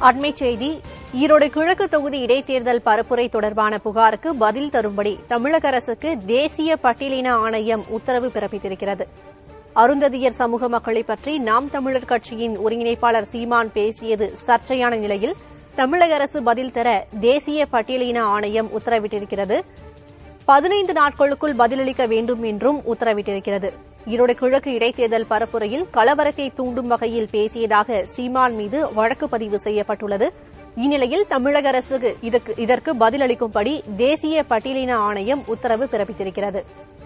அண்மைச் செய்தி ஈரோடு கிழக்கு தொகுதி இடைத்தேர்தல் பரப்புரை தொடர்பான புகாருக்கு பதில் தரும்படி தமிழக அரசுக்கு தேசிய பட்டியலின ஆணையம் உத்தரவு பிறப்பித்திருக்கிறது அருந்ததியர் சமூக மக்களை பற்றி நாம் தமிழர் கட்சியின் ஒருங்கிணைப்பாளர் சீமான் பேசியது சர்ச்சையான நிலையில் தமிழக அரசு பதில் தர தேசிய பட்டியலின ஆணையம் உத்தரவிட்டிருக்கிறது பதினைந்து நாட்களுக்குள் பதிலளிக்க வேண்டும் என்றும் உத்தரவிட்டிருக்கிறது ஈரோடு கிழக்கு இடைத்தேர்தல் பரப்புரையில் கலவரத்தை தூண்டும் வகையில் பேசியதாக சீமான் மீது வழக்கு பதிவு செய்யப்பட்டுள்ளது இந்நிலையில் தமிழக அரசுக்கு இதற்கு- இதற்கு பதிலளிக்கும்படி தேசிய பட்டியலின ஆணையம் உத்தரவு பிறப்பித்திருக்கிறது